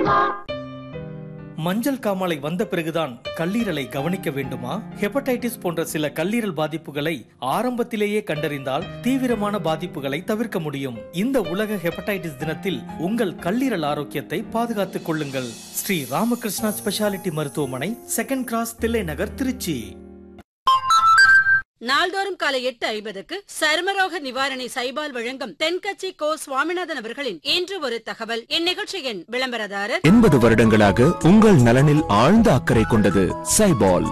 தெரியுமா மஞ்சள் காமாலை வந்த பிறகுதான் கல்லீரலை கவனிக்க வேண்டுமா ஹெப்படைட்டிஸ் போன்ற சில கல்லீரல் பாதிப்புகளை ஆரம்பத்திலேயே கண்டறிந்தால் தீவிரமான பாதிப்புகளை தவிர்க்க முடியும் இந்த உலக ஹெப்படைட்டிஸ் தினத்தில் உங்கள் கல்லீரல் ஆரோக்கியத்தை பாதுகாத்துக் கொள்ளுங்கள் ஸ்ரீ ராமகிருஷ்ணா ஸ்பெஷாலிட்டி மருத்துவமனை செகண்ட் கிராஸ் தில்லை நகர் திருச்சி நாள்தோறும் காலை எட்டு ஐம்பதுக்கு சருமரோக நிவாரணி சைபால் வழங்கும் தென்கட்சி கோ சுவாமிநாதன் அவர்களின் இன்று ஒரு தகவல் இந்நிகழ்ச்சியின் விளம்பரதாரர் எண்பது வருடங்களாக உங்கள் நலனில் ஆழ்ந்த அக்கறை கொண்டது சைபால்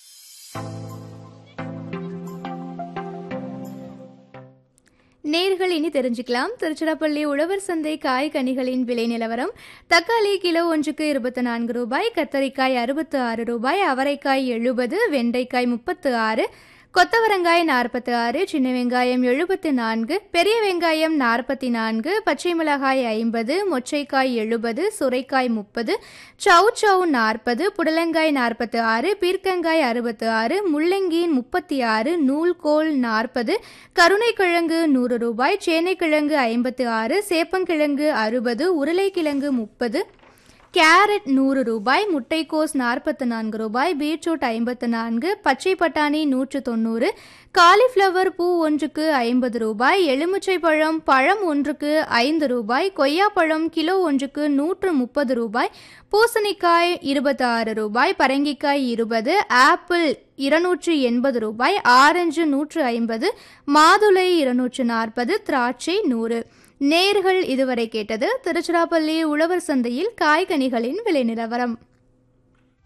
நேர்கள் இனி தெரிஞ்சுக்கலாம் திருச்சிராப்பள்ளி உழவர் சந்தை காய் கனிகளின் விலை நிலவரம் தக்காளி கிலோ ஒன்றுக்கு இருபத்தி நான்கு ரூபாய் கத்தரிக்காய் அறுபத்து ஆறு ரூபாய் அவரைக்காய் எழுபது வெண்டைக்காய் முப்பத்து ஆறு கொத்தவரங்காய் நாற்பத்தி ஆறு சின்ன வெங்காயம் எழுபத்தி நான்கு பெரிய வெங்காயம் நாற்பத்தி நான்கு பச்சை மிளகாய் ஐம்பது மொச்சைக்காய் எழுபது சுரைக்காய் முப்பது சவு சவு நாற்பது புடலங்காய் நாற்பத்தி ஆறு பீர்க்கங்காய் அறுபத்தி ஆறு முள்ளங்கி முப்பத்தி ஆறு நூல்கோல் நாற்பது கருணைக்கிழங்கு நூறு ரூபாய் சேனைக்கிழங்கு ஐம்பத்தி ஆறு சேப்பங்கிழங்கு அறுபது உருளைக்கிழங்கு முப்பது கேரட் நூறு ரூபாய் முட்டைக்கோஸ் நாற்பத்தி நான்கு ரூபாய் பீட்ரூட் ஐம்பத்து நான்கு பச்சை பட்டாணி நூற்று தொண்ணூறு காலிஃப்ளவர் பூ ஒன்றுக்கு ஐம்பது ரூபாய் எலுமிச்சை பழம் பழம் ஒன்றுக்கு ஐந்து ரூபாய் கொய்யாப்பழம் கிலோ ஒன்றுக்கு நூற்று முப்பது ரூபாய் பூசணிக்காய் இருபத்தி ஆறு ரூபாய் பரங்கிக்காய் இருபது ஆப்பிள் இருநூற்று எண்பது ரூபாய் ஆரஞ்சு நூற்று ஐம்பது மாதுளை இருநூற்று நாற்பது திராட்சை நூறு நேர்கள் இதுவரை கேட்டது திருச்சிராப்பள்ளி உழவர் சந்தையில் காய்கனிகளின் விலை நிலவரம்